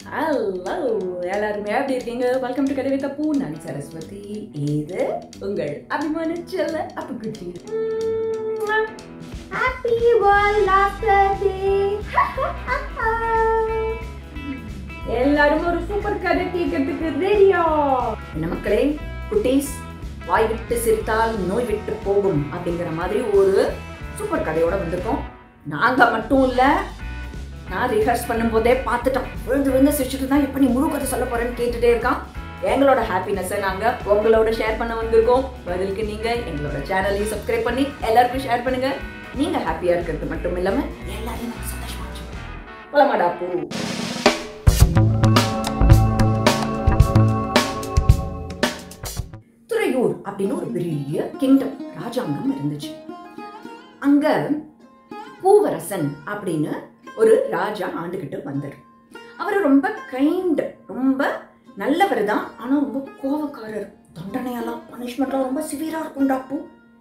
Hello எல்லாருமே எப்படி இருக்கீங்க வெல்கம் டு கதை வித்த பூ நான் சரஸ்வதி இது உங்கள் அபிமான செல்ல Appukutty happy world laughter day எல்லாரும் ஒரு சூப்பர் கதை கேட்கறதுக்கு ரெடியா என்ன மக்களே குட்டீஸ் வாய் விட்டு சிரித்தால் நோய் விட்டு போகும் அப்படிங்கிற மாதிரி ஒரு சூப்பர் கதையோட வந்திருக்கோம் நாங்க மட்டும் இல்லை நான் ரிஹர்ஸ் பண்ணும்போதே பார்த்துட்டோம் விழுந்து விழுந்து சிரிச்சுட்டு தான் இப்போ நீ முழு கதை சொல்ல போறேன்னு கேட்டுட்டே இருக்கான் எங்களோட ஹாப்பினஸை நாங்கள் உங்களோட ஷேர் பண்ண வந்திருக்கோம் பதிலுக்கு நீங்கள் எங்களோட சேனலையும் சப்ஸ்கிரைப் பண்ணி எல்லாருக்கும் ஷேர் பண்ணுங்க நீங்கள் ஹாப்பியாக இருக்கிறது மட்டும் இல்லாமல் எல்லாரையும் நாங்கள் சந்தோஷமா வச்சுக்கோம் போலமாடா பூ துறையூர் அப்படின்னு ஒரு பெரிய கிங்டம் ராஜாங்கம் இருந்துச்சு அங்க பூவரசன் அப்படின்னு ஒரு ராஜா ஆண்டுகிட்டு வந்தார் அவர் ரொம்ப கைண்ட் ரொம்ப நல்லவர் தான் ஆனால் ரொம்ப கோபக்காரர் தண்டனையெல்லாம் பனிஷ்மெண்ட்லாம் ரொம்ப சிவியராக இருக்கும் டாப்பு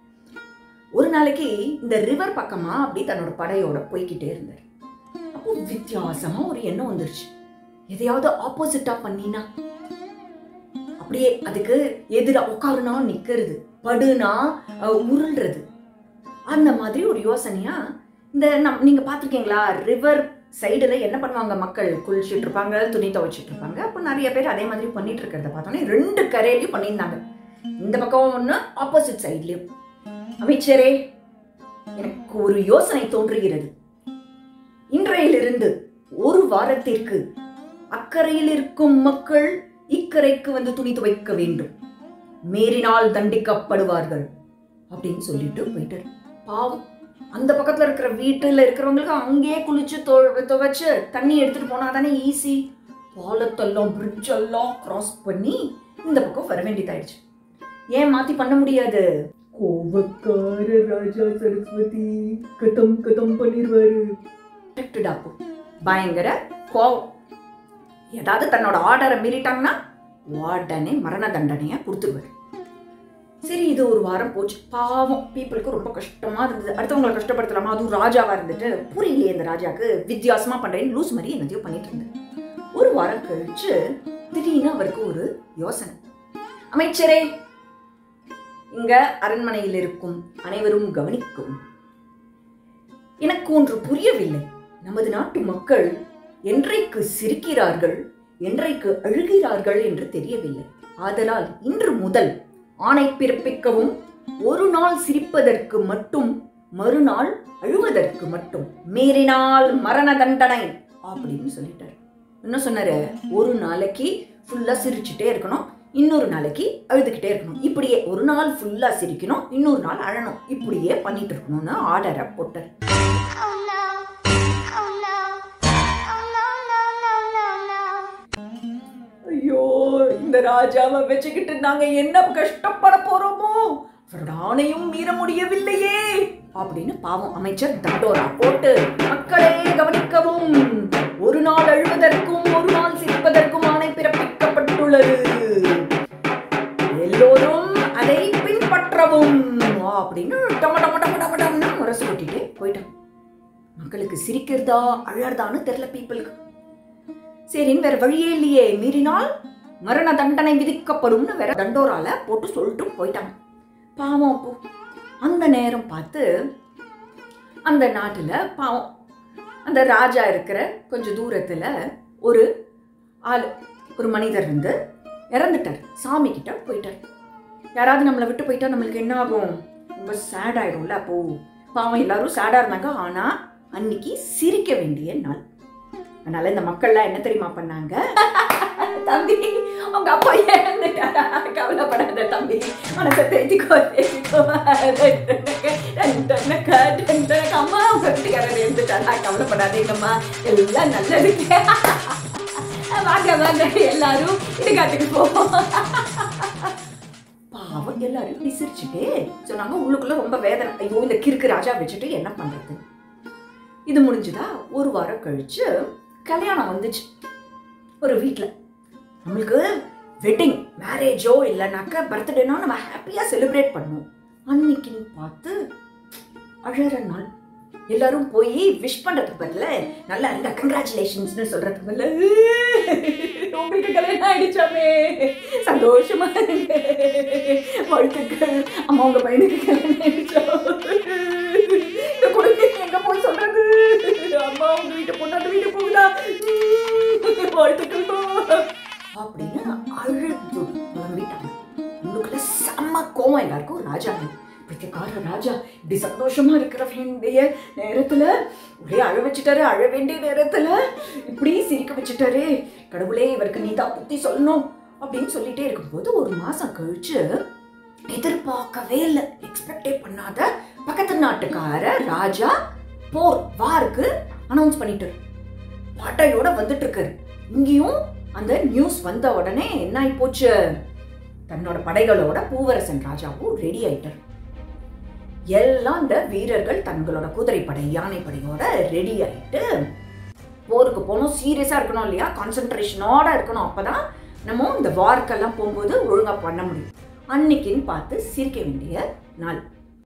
ஒரு நாளைக்கு இந்த ரிவர் பக்கமா அப்படி தன்னோட படையோட போய்கிட்டே இருந்தார் அப்போ வித்தியாசமா ஒரு எண்ணம் வந்துருச்சு எதையாவது ஆப்போசிட்டா பண்ணினா அப்படியே அதுக்கு எதிரா உட்காருனா நிக்கிறது படுனா அஹ், உருள்றது அந்த மாதிரி ஒரு யோசனையா இந்த நம் நீங்க பார்த்துருக்கீங்களா ரிவர் சைடுல என்ன பண்ணுவாங்க மக்கள் குளிச்சுட்டு இருப்பாங்க துணி துவைச்சிட்டு இருப்பாங்க அப்போ நிறைய பேர் அதே மாதிரி பண்ணிட்டு இருக்கிறத பார்த்தோன்னே ரெண்டு கரையிலையும் பண்ணியிருந்தாங்க இந்த பக்கம் ஒன்று ஆப்போசிட் சைட்லயும் அமைச்சரே எனக்கு ஒரு யோசனை தோன்றுகிறது இன்றையிலிருந்து ஒரு வாரத்திற்கு அக்கறையில் இருக்கும் மக்கள் இக்கரைக்கு வந்து துணி துவைக்க வேண்டும் மீறினால் தண்டிக்கப்படுவார்கள் அப்படின்னு சொல்லிட்டு போயிட்டாரு பாவம் அந்த பக்கத்துல இருக்கிற வீட்டுல இருக்கிறவங்களுக்கு அங்கேயே குளிச்சு தொ- துவைச்சு தண்ணி எடுத்துட்டு போனா தானே ஈஸி பாலத்தெல்லாம் பிரிட்ஜ் எல்லாம் கிராஸ் பண்ணி இந்த பக்கம் வர வேண்டியதாயிடுச்சு ஏன் மாத்தி பண்ண முடியாது கோவக்கார ராஜா சரஸ்வதி கதம் கதம் பண்ணிடுவாரு டாப்பு பயங்கர கோவம் ஏதாவது தன்னோட ஆர்டரை மீறிட்டாங்கன்னா உடனே மரண தண்டனையை கொடுத்துருவாரு சரி இது ஒரு வாரம் போச்சு பாவம் பீப்புளுக்கு ரொம்ப கஷ்டமா இருந்தது அடுத்தவங்களை கஷ்டப்படுத்தலாமா அதுவும் ராஜாவா இருந்துட்டு புரியலையே இந்த ராஜாக்கு வித்தியாசமா பண்றேன்னு லூஸ் மாதிரி என்னதையோ பண்ணிட்டு இருந்தேன் ஒரு வாரம் கழிச்சு திடீர்னு அவருக்கு ஒரு யோசனை அமைச்சரே இங்க அரண்மனையில் இருக்கும் அனைவரும் கவனிக்கும் எனக்கு ஒன்று புரியவில்லை நமது நாட்டு மக்கள் என்றைக்கு சிரிக்கிறார்கள் என்றைக்கு அழுகிறார்கள் என்று தெரியவில்லை ஆதலால் இன்று முதல் ஆணை பிறப்பிக்கவும் ஒரு நாள் சிரிப்பதற்கு மட்டும் மறுநாள் அழுவதற்கு மட்டும் மீறினால் மரண தண்டனை அப்படின்னு சொல்லிட்டாரு என்ன சொன்னாரு ஒரு நாளைக்கு ஃபுல்லா சிரிச்சுட்டே இருக்கணும் இன்னொரு நாளைக்கு அழுதுகிட்டே இருக்கணும் இப்படியே ஒரு நாள் ஃபுல்லா சிரிக்கணும் இன்னொரு நாள் அழணும் இப்படியே பண்ணிட்டு இருக்கணும்னு ஆர்டரை போட்டார் Oh no. Oh no. Oh no, no, no, no, no. ஐயோ இந்த ராஜாவை வச்சுக்கிட்டு நாங்க என்ன கஷ்டப்பட போறோமோ அவரோட ஆணையும் மீற முடியவில்லையே அப்படின்னு பாவம் அமைச்சர் தண்டோரா போட்டு மக்களே கவனிக்கவும் ஒரு நாள் அழுவதற்கும் ஒரு நாள் சிரிப்பதற்கும் ஆணை பிறப்பிக்கப்பட்டுள்ளது எல்லோரும் அதை பின்பற்றவும் அப்படின்னு டம டம டம டம டம்னு முரசு கொட்டிட்டு போயிட்டான் மக்களுக்கு சிரிக்கிறதா அழறதான்னு தெரியல பீப்புளுக்கு சரின்னு வேற வழியே இல்லையே மீறினால் மரண தண்டனை விதிக்கப்படும்னு வேற தண்டோரால போட்டு சொல்லிட்டு போயிட்டாங்க பாவம் அப்போ அந்த நேரம் பார்த்து அந்த நாட்டுல பாவம் அந்த ராஜா இருக்கிற கொஞ்சம் தூரத்துல ஒரு ஆள் ஒரு மனிதர் இருந்து இறந்துட்டார் சாமி கிட்ட போயிட்டார் யாராவது நம்மளை விட்டு போயிட்டா நம்மளுக்கு என்ன ஆகும் ரொம்ப சேட் ஆயிடும்ல அப்போ பாவம் எல்லாரும் சேடா இருந்தாங்க ஆனா அன்னைக்கு சிரிக்க வேண்டிய நாள் அதனால இந்த மக்கள்லாம் என்ன தெரியுமா பண்ணாங்க தம்பி உங்க அப்பா இறந்துட்டாரா கவலைப்படாத தம்பி மனசை தேத்திக்கோ தேத்திக்கோ அம்மா உங்க வீட்டுக்காரர் இறந்துட்டாரா கவலைப்படாதீங்கம்மா எல்லாம் நல்லதுக்கு வாங்க வாங்க எல்லாரும் இடுகாட்டுக்கு போவோம் பாவம் எல்லாரும் இப்படி சிரிச்சுட்டே சொன்னாங்க உள்ளுக்குள்ள ரொம்ப வேதனை ஐயோ இந்த கிறுக்கு ராஜா வச்சுட்டு என்ன பண்றது இது முடிஞ்சுதா ஒரு வாரம் கழிச்சு கல்யாணம் வந்துச்சு ஒரு வீட்டில் நம்மளுக்கு வெட்டிங் மேரேஜோ இல்லைனாக்கா பர்த்டேனா நம்ம ஹாப்பியாக செலிப்ரேட் பண்ணுவோம் அன்னைக்குன்னு பார்த்து அழற நாள் எல்லாரும் போய் விஷ் பண்றதுக்கு பதில நல்லா இருந்த கங்க்ராச்சுலேஷன்ஸ்னு சொல்றதுக்கு பதில உங்களுக்கு கல்யாணம் ஆயிடுச்சாமே சந்தோஷமா இருங்க வாழ்த்துக்கள் அம்மா உங்க பையனுக்கு கல்யாணம் ஆயிடுச்சா இந்த குழந்தை எங்க போய் சொல்றது அம்மா உங்க வீட்டு பொண்ணாட்டு வீட்டு போகுதா உம், வாழ்த்துக்கள்மா அப்படின்னு அழுது புலம்பிட்டாங்க உங்களுக்குள்ள செம்ம கோவம் எல்லாருக்கும் ராஜா பிரத்யேகார ராஜா இப்படி சந்தோஷமா இருக்கிற வேண்டிய நேரத்துல ஒரே அழ வச்சுட்டாரு அழ வேண்டிய நேரத்துல இப்படி சிரிக்க வச்சுட்டாரு கடவுளே இவருக்கு நீ தான் புத்தி சொல்லணும் அப்படின்னு சொல்லிட்டே இருக்கும்போது ஒரு மாசம் கழிச்சு எதிர்பார்க்கவே இல்லை எக்ஸ்பெக்டே பண்ணாத பக்கத்து நாட்டுக்கார ராஜா போர் வாருக்கு அனௌன்ஸ் பண்ணிட்டாரு படையோட வந்துட்டு இருக்காரு இங்கேயும் அந்த நியூஸ் வந்த உடனே என்ன ஆகி போச்சு தன்னோட படைகளோட பூவரசன் ராஜாவும் ரெடி ஆயிட்டார் எல்லாம் இந்த வீரர்கள் தங்களோட குதிரைப்படை யானைப்படையோட ரெடி ஆயிட்டு போருக்கு போகணும் சீரியஸா இருக்கணும் இல்லையா கான்சென்ட்ரேஷனோட இருக்கணும் அப்பதான் நம்ம இந்த வார்க்கெல்லாம் போகும்போது ஒழுங்கா பண்ண முடியும் அன்னைக்குன்னு பார்த்து சிரிக்க வேண்டிய நாள்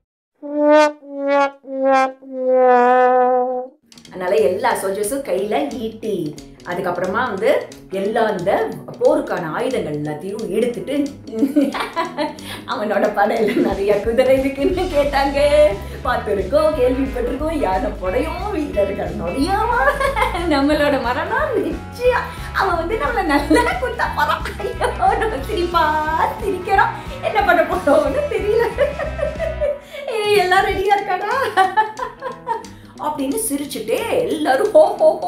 அதனால எல்லா சோல்ஜர்ஸும் கையில ஈட்டி அதுக்கப்புறமா வந்து எல்லா இந்த போருக்கான ஆயுதங்கள் எல்லாத்தையும் எடுத்துட்டு அவனோட படையில நிறைய குதிரை இருக்குன்னு கேட்டாங்க பார்த்துருக்கோம் கேள்விப்பட்டிருக்கோம் யானை படையும் வீரர்கள் நொடியாவா நம்மளோட மரணம் நிச்சயம் அவன் வந்து நம்மள நல்லா குத்தா போறான் ஐயோ, நம்ம சிரிப்பா சிரிக்கிறோம் என்ன பண்ண போறோம்னு தெரியல ஏய், எல்லாம் ரெடியா இருக்காடா அப்படின்னு சிரிச்சுட்டே எல்லாரும் ஹோ ஹோ ஹோ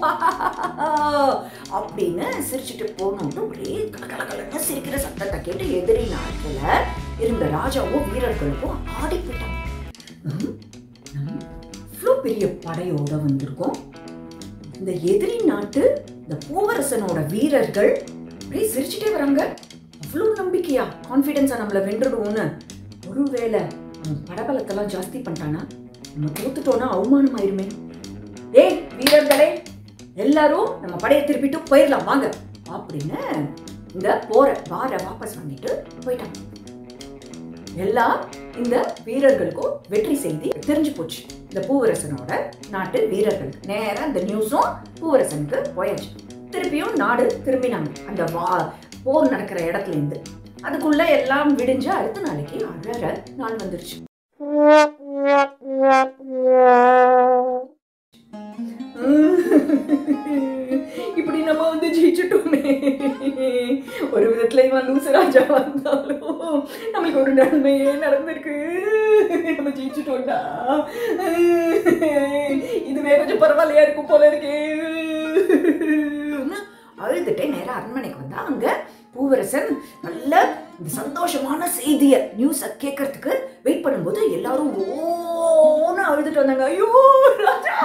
அப்படின்னு சிரிச்சுட்டு போனோம்னு ஒரே கலகலகலன்னு சிரிக்கிற சத்தத்தை கேட்டு எதிரி நாட்டுல இருந்த ராஜாவும் வீரர்களுக்கும் ஆடி போயிட்டாங்க ஹம், நம்ம இவ்வளோ பெரிய படையோட வந்திருக்கோம் இந்த எதிரி நாட்டு இந்த பூவரசனோட வீரர்கள் அப்படியே சிரிச்சுட்டே வராங்க அவ்வளோ நம்பிக்கையா கான்ஃபிடென்ஸா நம்மள வென்றுடுவோம்னு ஒருவேளை அவன் படபலத்தெல்லாம் ஜாஸ்தி பண்ணிட்டானா நம்ம தோத்துட்டோம்னா அவமானம் ஆயிருமே ஏய் வீரர்களே எல்லாரும் நம்ம படையை திருப்பிட்டு போயிடலாம் வாங்க அப்படின்னு இந்த போற வார வாபஸ் வாங்கிட்டு போயிட்டாங்க எல்லா இந்த வீரர்களுக்கும் வெற்றி செய்தி தெரிஞ்சு போச்சு இந்த பூவரசனோட நாட்டு வீரர்களுக்கு நேரா இந்த நியூஸும் பூவரசனுக்கு போயாச்சு திருப்பியும் நாடு திரும்பினாங்க அந்த வா போர் நடக்கிற இடத்துல இருந்து அதுக்குள்ள எல்லாம் விடிஞ்சு அடுத்த நாளைக்கு அழற நாள் வந்துருச்சு இப்படி நம்ம வந்து ஜெயிச்சுட்டோமே ஒரு விதத்துல இவன் லூசு ராஜா வந்தாலும் நம்மளுக்கு ஒரு நன்மையே நடந்திருக்கு நம்ம ஜெயிச்சுட்டோம்டா இதுவே கொஞ்சம் பரவாயில்லையா இருக்கும் போல இருக்கே அழுதுட்டே நேரா அரண்மனைக்கு வந்தா அங்க பூவரசன் நல்ல இந்த சந்தோஷமான செய்திய நியூஸ கேட்கறதுக்கு வெயிட் பண்ணும்போது எல்லாரும் ஓன்னு அழுதுட்டு வந்தாங்க ஐயோ ராஜா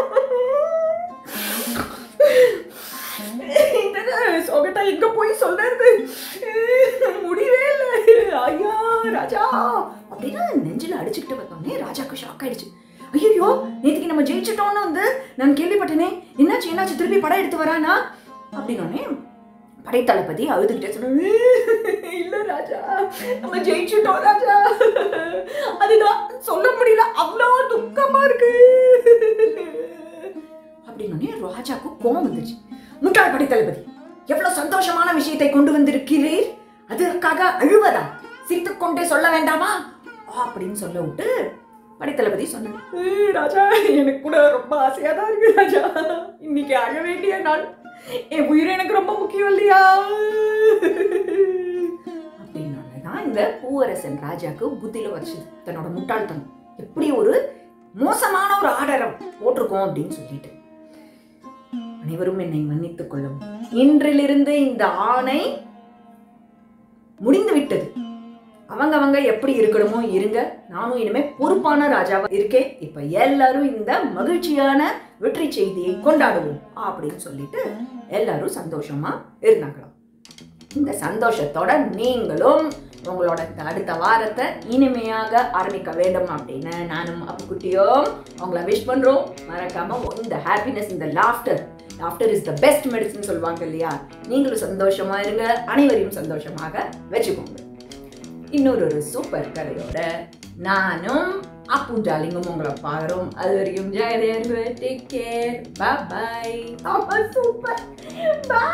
இந்த சொகட்டா எங்க போய் சொல்றது முடியவே இல்லை ஐயா ராஜா அப்படின்னு நெஞ்சில அடிச்சுக்கிட்டு வந்தோடனே ராஜாக்கு ஷாக் ஆயிடுச்சு ஐயோ நேற்றுக்கு நம்ம ஜெயிச்சிட்டோம்னு வந்து நான் கேள்விப்பட்டேனே என்னாச்சு என்னாச்சு திருப்பி படம் எடுத்து வரானா அப்படின்னோடனே படைத்தளபதி அழுதுகிட்டே சொன்ன இல்ல ராஜா நம்ம ஜெயிச்சிட்டோம் ராஜா அதுதான் சொல்ல முடியல அவ்வளோ துக்கமா இருக்கு அப்படின்னோடனே ராஜாக்கு கோபம் வந்துச்சு முட்டாள் படைத்தளபதி எவ்வளவு சந்தோஷமான விஷயத்தை கொண்டு வந்திருக்கிறீர் அதற்காக அழுவதா சிரித்துக் கொண்டே சொல்ல வேண்டாமா அப்படின்னு சொல்ல விட்டு படைத்தளபதி சொன்னார் "ஏய், ராஜா எனக்கு கூட ரொம்ப ஆசையா தான் இருக்கு ராஜா இன்னைக்கு அழ வேண்டிய நாள் என் உயிர் எனக்கு ரொம்ப முக்கியம் இல்லையா அப்படின்னாலதான் இந்த பூவரசன் ராஜாக்கு புத்தியில வச்சுது தன்னோட முட்டாள்தனம் எப்படி ஒரு மோசமான ஒரு ஆர்டரை போட்டிருக்கோம் அப்படின்னு சொல்லிட்டு அனைவரும் என்னை மன்னித்துக் கொள்ளவும் இன்றிலிருந்து இந்த ஆணை முடிந்து விட்டது அவங்க அவங்க எப்படி இருக்கணுமோ இருங்க நானும் இனிமே பொறுப்பான ராஜாவா இருக்கேன் இப்ப எல்லாரும் இந்த மகிழ்ச்சியான வெற்றி செய்தியை கொண்டாடுவோம் அப்படின்னு சொல்லிட்டு எல்லாரும் சந்தோஷமா இருந்தாங்களாம் இந்த சந்தோஷத்தோட நீங்களும் உங்களோட இந்த அடுத்த வாரத்தை இனிமையாக ஆரம்பிக்க வேண்டும் அப்படின்னு நானும் அப்புக்குட்டியும் உங்களை விஷ் பண்றோம் மறக்காம இந்த ஹாப்பினஸ் இந்த laughter laughter is the best medicine சொல்லுவாங்க இல்லையா நீங்களும் சந்தோஷமா இருங்க அனைவரையும் சந்தோஷமாக வச்சுக்கோங்க இன்னொரு ஒரு சூப்பர் கதையோட நானும் அப்பு ஜாலிங்கும் உங்களை பாக்குறோம் அது வரைக்கும் ஜாலியா இருங்க டேக் கேர் பாய் ஆமா சூப்பர் பாய்